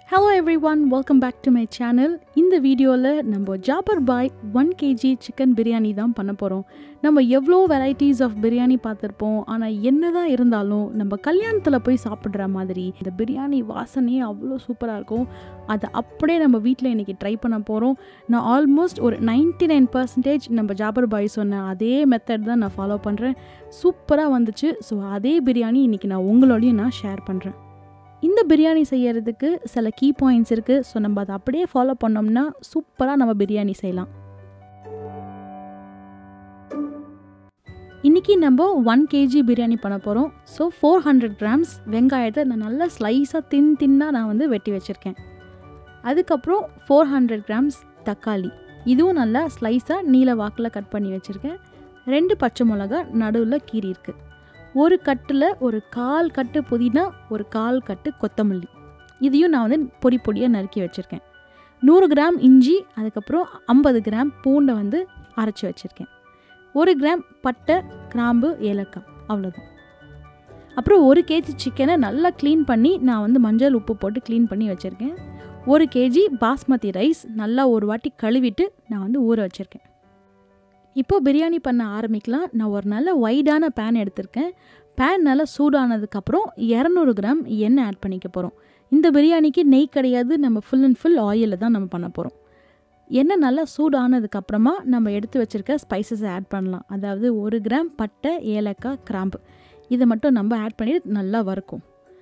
hello every one welcome back to my channel இந்த வீடியோவில் நம்ம Jafar Bhai one KG chicken biryani தான் பண்ண போகிறோம் நம்ம எவ்வளோ வெரைட்டிஸ் ஆஃப் பிரியாணி பார்த்துருப்போம் ஆனால் என்ன தான் இருந்தாலும் நம்ம கல்யாணத்தில் போய் சாப்பிட்ற மாதிரி இந்த பிரியாணி வாசனையே அவ்வளோ சூப்பராக இருக்கும் அதை அப்படியே நம்ம வீட்டில் இன்றைக்கி ட்ரை பண்ண போகிறோம் நான் ஆல்மோஸ்ட் ஒரு நைன்டி நைன் பர்சன்டேஜ் நம்ம ஜாபர் பாய் சொன்ன அதே மெத்தட் தான் நான் ஃபாலோ பண்ணுறேன் சூப்பராக வந்துச்சு ஸோ அதே பிரியாணி இன்றைக்கி நான் உங்களோடையும் நான் ஷேர் பண்ணுறேன் இந்த பிரியாணி செய்யறதுக்கு சில கீ பாயிண்ட்ஸ் இருக்குது ஸோ நம்ம அதை அப்படியே ஃபாலோ பண்ணோம்னா சூப்பராக நம்ம பிரியாணி செய்யலாம் இன்றைக்கி நம்ம ஒன் கேஜி பிரியாணி பண்ண போகிறோம் ஸோ ஃபோர் ஹண்ட்ரட் கிராம்ஸ் வெங்காயத்தை நான் நல்லா ஸ்லைஸாக தின் தின்னாக நான் வந்து வெட்டி வச்சுருக்கேன் அதுக்கப்புறம் ஃபோர் ஹண்ட்ரட் கிராம்ஸ் தக்காளி இதுவும் நல்லா ஸ்லைஸாக நீல வாக்கில் கட் பண்ணி வச்சுருக்கேன் ரெண்டு பச்சை மிளகா நடுவில் கீரி இருக்குது ஒரு கட்டில் ஒரு கால் கட்டு புதினா ஒரு கால் கட்டு கொத்தமல்லி இதையும் நான் வந்து பொடி பொடியாக நறுக்கி வச்சுருக்கேன் நூறு கிராம் இஞ்சி அதுக்கப்புறம் ஐம்பது கிராம் பூண்டை வந்து அரைச்சி வச்சுருக்கேன் ஒரு கிராம் பட்டை கிராம்பு ஏலக்காய் அவ்வளோதான் அப்புறம் ஒரு கேஜி சிக்கனை நல்லா க்ளீன் பண்ணி நான் வந்து மஞ்சள் உப்பு போட்டு க்ளீன் பண்ணி வச்சுருக்கேன் ஒரு கேஜி பாஸ்மதி ரைஸ் நல்லா ஒரு வாட்டி கழுவிட்டு நான் வந்து ஊற வச்சுருக்கேன் இப்போ பிரியாணி பண்ண ஆரம்பிக்கலாம் நான் ஒரு நல்ல வைடான பேன் எடுத்திருக்கேன் பேன் நல்லா சூடானதுக்கப்புறம் இரநூறு கிராம் எண்ணெய் ஆட் பண்ணிக்க போகிறோம் இந்த பிரியாணிக்கு நெய் கிடையாது நம்ம ஃபுல் அண்ட் ஃபுல் ஆயிலில் தான் நம்ம பண்ண போகிறோம் எண்ணெய் நல்லா சூடானதுக்கப்புறமா நம்ம எடுத்து வச்சுருக்க ஸ்பைசஸை ஆட் பண்ணலாம் அதாவது ஒரு கிராம் பட்டை ஏலக்காய் கிராம்பு இதை மட்டும் நம்ம ஆட் பண்ணிட்டு நல்லா வறுக்கும்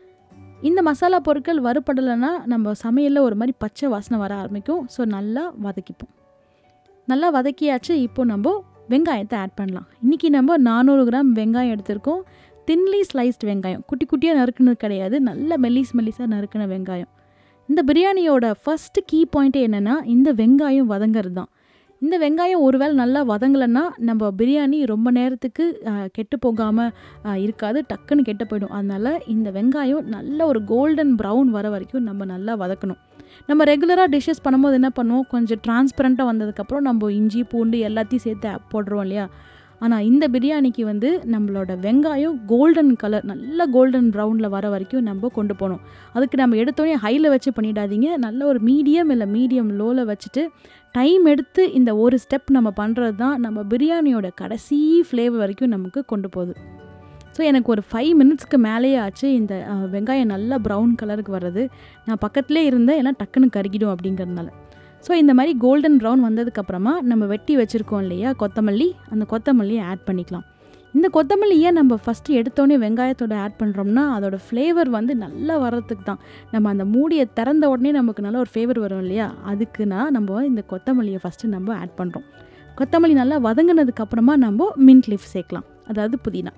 இந்த மசாலா பொருட்கள் வறுபடலைன்னா நம்ம சமையலில் ஒரு மாதிரி பச்சை வாசனை வர ஆரம்பிக்கும் ஸோ நல்லா வதக்கிப்போம் நல்லா வதக்கியாச்சு இப்போ நம்ம வெங்காயத்தை ஆட் பண்ணலாம் இன்றைக்கி நம்ம நானூறு கிராம் வெங்காயம் எடுத்திருக்கோம் தின்லி ஸ்லைஸ்ட் வெங்காயம் குட்டி குட்டியாக நறுக்குனது கிடையாது நல்ல மெல்லிஸ் மெல்லிஸாக நறுக்கின வெங்காயம் இந்த பிரியாணியோட ஃபஸ்ட்டு கீ பாயிண்ட்டே என்னென்னா இந்த வெங்காயம் வதங்கிறது தான் இந்த வெங்காயம் ஒருவேளை நல்லா வதங்கலைன்னா நம்ம பிரியாணி ரொம்ப நேரத்துக்கு கெட்டு போகாமல் இருக்காது டக்குன்னு கெட்டு போயிடும் அதனால் இந்த வெங்காயம் நல்ல ஒரு கோல்டன் ப்ரௌன் வர வரைக்கும் நம்ம நல்லா வதக்கணும் நம்ம ரெகுலராக டிஷ்ஷஸ் பண்ணும்போது என்ன பண்ணுவோம் கொஞ்சம் டிரான்ஸ்பரண்ட்டாக வந்ததுக்கப்புறம் நம்ம இஞ்சி பூண்டு எல்லாத்தையும் சேர்த்து போடுறோம் இல்லையா ஆனால் இந்த பிரியாணிக்கு வந்து நம்மளோட வெங்காயம் கோல்டன் கலர் நல்ல கோல்டன் ப்ரௌனில் வர வரைக்கும் நம்ம கொண்டு போகணும் அதுக்கு நம்ம எடுத்தோடனே ஹையில் வச்சு பண்ணிடாதீங்க நல்ல ஒரு மீடியம் இல்லை மீடியம் லோவில் வச்சுட்டு டைம் எடுத்து இந்த ஒரு ஸ்டெப் நம்ம பண்ணுறது தான் நம்ம பிரியாணியோட கடைசி ஃப்ளேவர் வரைக்கும் நமக்கு கொண்டு போகுது ஸோ எனக்கு ஒரு ஃபைவ் மினிட்ஸ்க்கு மேலேயே ஆச்சு இந்த வெங்காயம் நல்லா ப்ரௌன் கலருக்கு வர்றது நான் பக்கத்துலேயே இருந்தேன் எல்லாம் டக்குன்னு கருகிடும் அப்படிங்கிறதுனால ஸோ இந்த மாதிரி கோல்டன் ப்ரௌன் வந்ததுக்கப்புறமா நம்ம வெட்டி வச்சுருக்கோம் இல்லையா கொத்தமல்லி அந்த கொத்தமல்லியை ஆட் பண்ணிக்கலாம் இந்த கொத்தமல்லியை நம்ம ஃபஸ்ட்டு எடுத்தோடனே வெங்காயத்தோட ஆட் பண்ணுறோம்னா அதோட ஃப்ளேவர் வந்து நல்லா வர்றதுக்கு தான் நம்ம அந்த மூடியை திறந்த உடனே நமக்கு நல்ல ஒரு ஃப்ளேவர் வரும் இல்லையா அதுக்குன்னா நம்ம இந்த கொத்தமல்லியை ஃபஸ்ட்டு நம்ம ஆட் பண்ணுறோம் கொத்தமல்லி நல்லா வதங்கினதுக்கப்புறமா நம்ம மின்ட் லீஃப் சேர்க்கலாம் அதாவது புதினா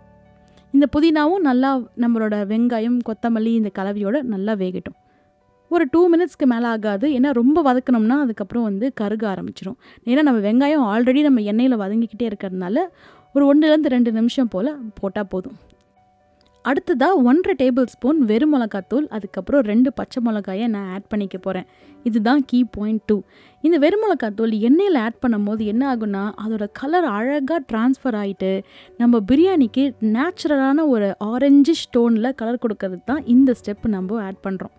இந்த புதினாவும் நல்லா நம்மளோட வெங்காயம் கொத்தமல்லி இந்த கலவையோடு நல்லா வேகட்டும் ஒரு டூ மினிட்ஸ்க்கு மேலே ஆகாது ஏன்னா ரொம்ப வதக்கணும்னா அதுக்கப்புறம் வந்து கருக ஆரம்பிச்சிடும் ஏன்னா நம்ம வெங்காயம் ஆல்ரெடி நம்ம எண்ணெயில் வதங்கிக்கிட்டே இருக்கிறதுனால ஒரு ஒன்றுலேருந்து ரெண்டு நிமிஷம் போல் போட்டால் போதும் அடுத்ததாக ஒன்றரை டேபிள் ஸ்பூன் வெறும் மிளகாத்தூள் அதுக்கப்புறம் ரெண்டு பச்சை மிளகாயை நான் ஆட் பண்ணிக்க போகிறேன் இதுதான் கீ பாயிண்ட் டூ இந்த வெறும் மிளகாத்தூள் எண்ணெயில் ஆட் பண்ணும்போது என்ன ஆகுனா அதோட கலர் அழகாக ட்ரான்ஸ்ஃபர் ஆகிட்டு நம்ம பிரியாணிக்கு நேச்சுரலான ஒரு ஆரஞ்சு ஸ்டோனில் கலர் கொடுக்கறதுக்கு தான் இந்த ஸ்டெப் நம்ம ஆட் பண்ணுறோம்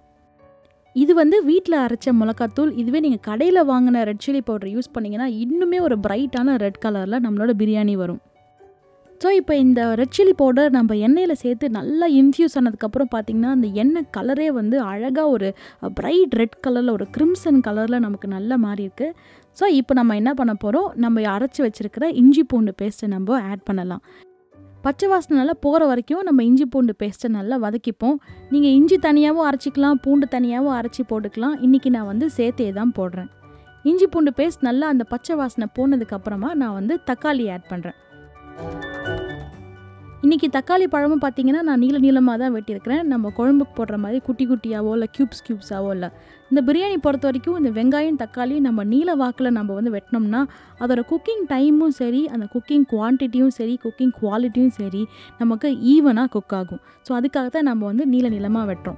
இது வந்து வீட்டில் அரைச்ச மிளகாத்தூள் இதுவே நீங்கள் கடையில் வாங்கின ரெட் சில்லி பவுடர் யூஸ் பண்ணிங்கன்னா இன்னுமே ஒரு பிரைட்டான ரெட் கலரில் நம்மளோட பிரியாணி வரும் ஸோ இப்போ இந்த ரெட் சில்லி பவுடர் நம்ம எண்ணெயில் சேர்த்து நல்லா இன்ஃப்யூஸ் ஆனதுக்கப்புறம் பார்த்திங்கன்னா அந்த எண்ணெய் கலரே வந்து அழகாக ஒரு பிரைட் ரெட் கலரில் ஒரு கிரிம்சன் கலரில் நமக்கு நல்லா மாறி இருக்குது ஸோ இப்போ நம்ம என்ன பண்ண போகிறோம் நம்ம அரைச்சி வச்சுருக்கிற இஞ்சி பூண்டு பேஸ்ட்டை நம்ம ஆட் பண்ணலாம் பச்சை வாசனை நல்லா போகிற வரைக்கும் நம்ம இஞ்சி பூண்டு பேஸ்ட்டை நல்லா வதக்கிப்போம் நீங்கள் இஞ்சி தனியாகவும் அரைச்சிக்கலாம் பூண்டு தனியாகவும் அரைச்சி போட்டுக்கலாம் இன்றைக்கி நான் வந்து சேர்த்தே தான் போடுறேன் இஞ்சி பூண்டு பேஸ்ட் நல்லா அந்த பச்சை வாசனை போனதுக்கப்புறமா நான் வந்து தக்காளி ஆட் பண்ணுறேன் இன்றைக்கி தக்காளி பழமும் பார்த்தீங்கன்னா நான் நீள நீளமாக தான் வெட்டியிருக்கிறேன் நம்ம குழம்புக்கு போடுற மாதிரி குட்டி குட்டியாவோ இல்லை க்யூப்ஸ் க்யூப்ஸாவோ இல்லை இந்த பிரியாணி பொறுத்த வரைக்கும் இந்த வெங்காயம் தக்காளி நம்ம நீல வாக்கில் நம்ம வந்து வெட்டினோம்னா அதோட குக்கிங் டைமும் சரி அந்த குக்கிங் குவான்டிட்டியும் சரி குக்கிங் குவாலிட்டியும் சரி நமக்கு ஈவனாக குக் ஆகும் ஸோ அதுக்காக தான் நம்ம வந்து நீல நீளமாக வெட்டுறோம்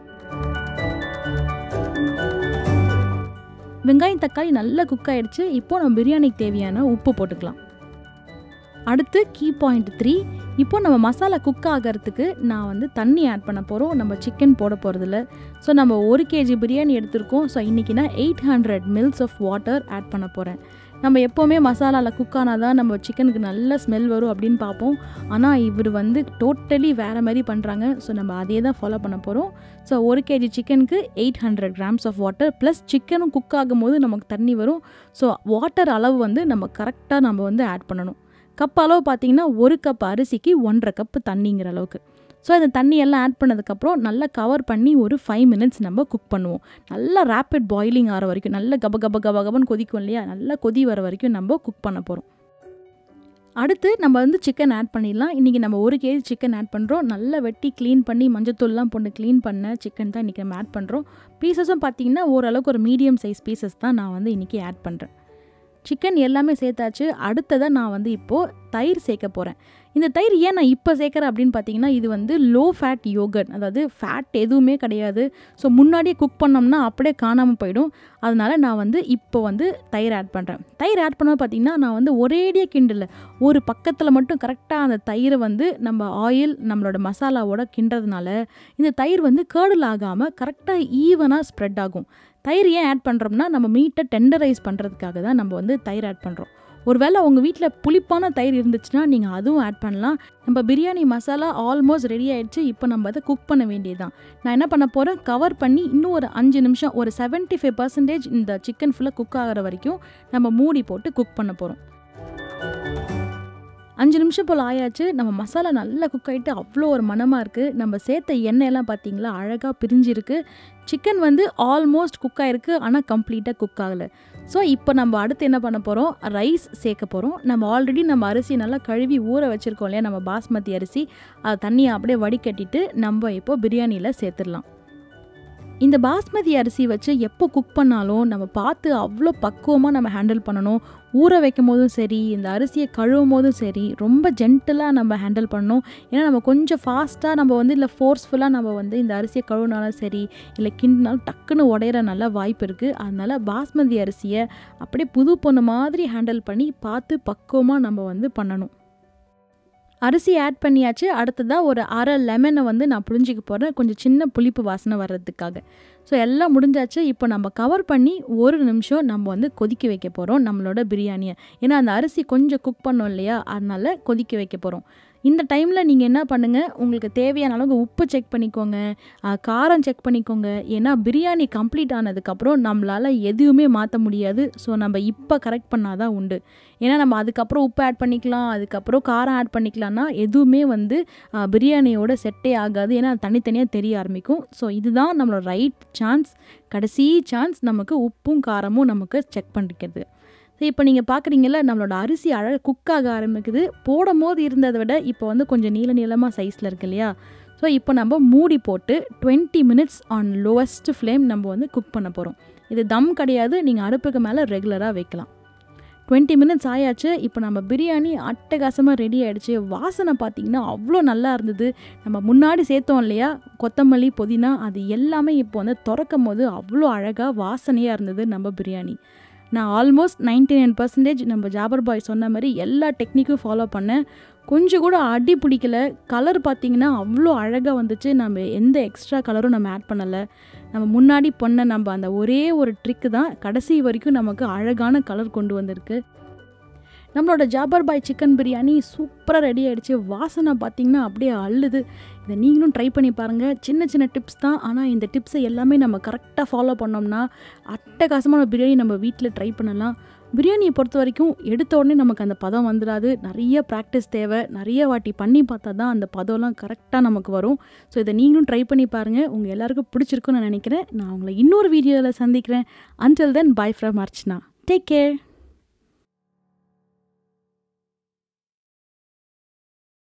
வெங்காயம் தக்காளி நல்லா குக் ஆகிடுச்சு இப்போது நம்ம பிரியாணிக்கு தேவையான உப்பு போட்டுக்கலாம் அடுத்து கீ பாயிண்ட் த்ரீ இப்போ நம்ம மசாலா குக் ஆகிறதுக்கு நான் வந்து தண்ணி ஆட் பண்ண போகிறோம் நம்ம சிக்கன் போட போகிறதில்ல ஸோ நம்ம ஒரு கேஜி பிரியாணி எடுத்திருக்கோம் ஸோ இன்றைக்கி நான் eight hundred mils of water add பண்ண போகிறேன் நம்ம எப்போவுமே மசாலாவில் குக் ஆனால் தான் நம்ம சிக்கனுக்கு நல்ல ஸ்மெல் வரும் அப்படின்னு பார்ப்போம் ஆனால் இவர் வந்து டோட்டலி வேறு மாதிரி பண்ணுறாங்க ஸோ நம்ம அதே தான் ஃபாலோ பண்ண போகிறோம் ஸோ ஒரு கேஜி சிக்கனுக்கு eight hundred grams of water plus சிக்கனும் குக் ஆகும்போது நமக்கு தண்ணி வரும் ஸோ வாட்டர் அளவு வந்து நம்ம கரெக்டாக நம்ம வந்து ஆட் பண்ணணும் கப் அளவு பார்த்தீங்கன்னா ஒரு கப் அரிசிக்கு ஒன்றரை கப்பு தண்ணிங்கிற அளவுக்கு ஸோ இந்த தண்ணி எல்லாம் ஆட் பண்ணதுக்கப்புறம் நல்லா கவர் பண்ணி ஒரு ஃபைவ் மினிட்ஸ் நம்ம குக் பண்ணுவோம் நல்லா ரேப்பிட் பாயிலிங் ஆகிற வரைக்கும் நல்ல கப கப கப கபன்னு கொதிக்கும் இல்லையா நல்லா கொதி வர வரைக்கும் நம்ம குக் பண்ண போகிறோம் அடுத்து நம்ம வந்து சிக்கன் ஆட் பண்ணிடலாம் இன்றைக்கி நம்ம ஒரு கேஜி சிக்கன் ஆட் பண்ணுறோம் நல்லா வெட்டி க்ளீன் பண்ணி மஞ்சத்தூள்லாம் போட்டு க்ளீன் பண்ண சிக்கன் தான் இன்றைக்கி நம்ம ஆட் பண்ணுறோம் பீசஸும் பார்த்தீங்கன்னா ஓரளவுக்கு ஒரு மீடியம் சைஸ் பீசஸ் தான் நான் வந்து இன்றைக்கி ஆட் பண்ணுறேன் சிக்கன் எல்லாமே சேர்த்தாச்சு அடுத்ததாக நான் வந்து இப்போது தயிர் சேர்க்க போகிறேன் இந்த தயிர் ஏன் நான் இப்போ சேர்க்குறேன் அப்படின்னு பார்த்தீங்கன்னா இது வந்து லோ ஃபேட் யோகட் அதாவது ஃபேட் எதுவுமே கிடையாது ஸோ முன்னாடியே குக் பண்ணோம்னா அப்படியே காணாமல் போயிடும் அதனால் நான் வந்து இப்போ வந்து தயிர் ஆட் பண்ணுறேன் தயிர் ஆட் பண்ண பார்த்தீங்கன்னா நான் வந்து ஒரேடியாக கிண்டல ஒரு பக்கத்தில் மட்டும் கரெக்டாக அந்த தயிரை வந்து நம்ம ஆயில் நம்மளோட மசாலாவோட கிண்டுறதுனால இந்த தயிர் வந்து கேர்டில் ஆகாமல் கரெக்டாக ஈவனாக ஸ்ப்ரெட் ஆகும் தயிர் ஏன் ஆட் பண்ணுறோம்னா நம்ம மீட்டை டெண்டரைஸ் பண்ணுறதுக்காக தான் நம்ம வந்து தயிர் ஆட் பண்ணுறோம் ஒருவேளை உங்கள் வீட்டில் புளிப்பான தயிர் இருந்துச்சுன்னா நீங்கள் அதுவும் ஆட் பண்ணலாம் நம்ம பிரியாணி மசாலா ஆல்மோஸ்ட் ரெடி ஆகிடுச்சு இப்போ நம்ம அதை குக் பண்ண வேண்டியதுதான் நான் என்ன பண்ண போகிறேன் கவர் பண்ணி இன்னும் ஒரு அஞ்சு நிமிஷம் ஒரு செவன்ட்டி ஃபைவ் பர்சன்டேஜ் இந்த சிக்கன் ஃபுல்லாக குக் ஆகிற வரைக்கும் நம்ம மூடி போட்டு குக் பண்ண போகிறோம் அஞ்சு நிமிஷம் போல் ஆயாச்சு நம்ம மசாலா நல்லா குக் ஆகிட்டு அவ்வளோ ஒரு மனமாக இருக்குது நம்ம சேர்த்த எண்ணெயெல்லாம் பார்த்தீங்களா அழகாக பிரிஞ்சிருக்கு சிக்கன் வந்து ஆல்மோஸ்ட் குக் ஆகிருக்கு ஆனால் கம்ப்ளீட்டாக குக் ஆகலை ஸோ இப்போ நம்ம அடுத்து என்ன பண்ண போகிறோம் ரைஸ் சேர்க்க போகிறோம் நம்ம ஆல்ரெடி நம்ம அரிசி நல்லா கழுவி ஊற வச்சுருக்கோம் இல்லையா நம்ம பாஸ்மதி அரிசி அது தண்ணியை அப்படியே வடிகட்டிட்டு நம்ம இப்போ பிரியாணியில் சேர்த்துடலாம் இந்த பாஸ்மதி அரிசி வச்சு எப்போ குக் பண்ணாலும் நம்ம பார்த்து அவ்வளோ பக்குவமாக நம்ம ஹேண்டில் பண்ணணும் ஊற வைக்கும் போதும் சரி இந்த அரிசியை கழுவும் போதும் சரி ரொம்ப ஜென்டலாக நம்ம ஹேண்டில் பண்ணணும் ஏன்னா நம்ம கொஞ்சம் ஃபாஸ்ட்டாக நம்ம வந்து இல்லை ஃபோர்ஸ்ஃபுல்லாக நம்ம வந்து இந்த அரிசியை கழுவினாலும் சரி இல்லை கிண்டினாலும் டக்குன்னு உடையிற நல்ல வாய்ப்பு இருக்குது அதனால் பாஸ்மதி அரிசியை அப்படியே புது பொண்ணு மாதிரி ஹேண்டில் பண்ணி பார்த்து பக்குவமாக நம்ம வந்து பண்ணணும் அரிசி ஆட் பண்ணியாச்சு அடுத்ததாக ஒரு அரை லெமனை வந்து நான் புழிஞ்சிக்க போகிறேன் கொஞ்சம் சின்ன புளிப்பு வாசனை வர்றதுக்காக ஸோ எல்லாம் முடிஞ்சாச்சு இப்போ நம்ம கவர் பண்ணி ஒரு நிமிஷம் நம்ம வந்து கொதிக்க வைக்க போகிறோம் நம்மளோட பிரியாணியை ஏன்னா அந்த அரிசி கொஞ்சம் குக் பண்ணோம் இல்லையா அதனால் கொதிக்க வைக்க போகிறோம் இந்த டைமில் நீங்கள் என்ன பண்ணுங்கள் உங்களுக்கு தேவையான அளவுக்கு உப்பு செக் பண்ணிக்கோங்க காரம் செக் பண்ணிக்கோங்க ஏன்னா பிரியாணி கம்ப்ளீட் ஆனதுக்கப்புறம் நம்மளால் எதுவுமே மாற்ற முடியாது ஸோ நம்ம இப்போ கரெக்ட் பண்ணால் தான் உண்டு ஏன்னா நம்ம அதுக்கப்புறம் உப்பு ஆட் பண்ணிக்கலாம் அதுக்கப்புறம் காரம் ஆட் பண்ணிக்கலாம்னா எதுவுமே வந்து பிரியாணியோட செட்டே ஆகாது ஏன்னா தனித்தனியாக தெரிய ஆரம்பிக்கும் ஸோ இதுதான் நம்மளோட ரைட் சான்ஸ் கடைசி சான்ஸ் நமக்கு உப்பும் காரமும் நமக்கு செக் பண்ணிக்கிறது ஸோ இப்போ நீங்கள் பார்க்குறீங்களா நம்மளோட அரிசி அழகாக குக் ஆக ஆரம்பிக்குது போடும் போது இருந்ததை விட இப்போ வந்து கொஞ்சம் நீள நீளமாக சைஸில் இருக்கு இல்லையா ஸோ இப்போ நம்ம மூடி போட்டு twenty minutes on lowest flame நம்ம வந்து குக் பண்ண போகிறோம் இது தம் கிடையாது நீங்கள் அடுப்புக்கு மேலே ரெகுலராக வைக்கலாம் டுவெண்ட்டி மினிட்ஸ் ஆயாச்சு இப்போ நம்ம பிரியாணி அட்டகாசமாக ரெடி ஆகிடுச்சு வாசனை பார்த்திங்கன்னா அவ்வளோ நல்லா இருந்தது நம்ம முன்னாடி சேர்த்தோம் இல்லையா கொத்தமல்லி புதினா அது எல்லாமே இப்போ வந்து திறக்கும் போது அவ்வளோ அழகாக வாசனையாக இருந்தது நம்ம பிரியாணி நான் ஆல்மோஸ்ட் நைன்டி நைன் பர்சன்டேஜ் நம்ம ஜாபர் பாய் சொன்ன மாதிரி எல்லா டெக்னிக்கும் ஃபாலோ பண்ணேன் கொஞ்சம் கூட அடி பிடிக்கல கலர் பார்த்திங்கன்னா அவ்வளோ அழகாக வந்துச்சு நம்ம எந்த எக்ஸ்ட்ரா கலரும் நம்ம ஆட் பண்ணலை நம்ம முன்னாடி பண்ண நம்ம அந்த ஒரே ஒரு ட்ரிக்கு தான் கடைசி வரைக்கும் நமக்கு அழகான கலர் கொண்டு வந்திருக்கு நம்மளோட ஜாபர் பாய் சிக்கன் பிரியாணி சூப்பராக ரெடி ஆகிடுச்சு வாசனை பார்த்திங்கன்னா அப்படியே அள்ளுது இதை நீங்களும் ட்ரை பண்ணி பாருங்கள் சின்ன சின்ன டிப்ஸ் தான் ஆனால் இந்த டிப்ஸை எல்லாமே நம்ம கரெக்டாக ஃபாலோ பண்ணோம்னா அட்டகாசமான பிரியாணி நம்ம வீட்டில் ட்ரை பண்ணலாம் பிரியாணியை பொறுத்த வரைக்கும் எடுத்த உடனே நமக்கு அந்த பதம் வந்துடாது நிறைய ப்ராக்டிஸ் தேவை நிறைய வாட்டி பண்ணி பார்த்தா தான் அந்த பதம்லாம் கரெக்டாக நமக்கு வரும் ஸோ இதை நீங்களும் ட்ரை பண்ணி பாருங்கள் உங்கள் எல்லாருக்கும் பிடிச்சிருக்குன்னு நான் நினைக்கிறேன் நான் உங்களை இன்னொரு வீடியோவில் சந்திக்கிறேன் until then bye from Archana take care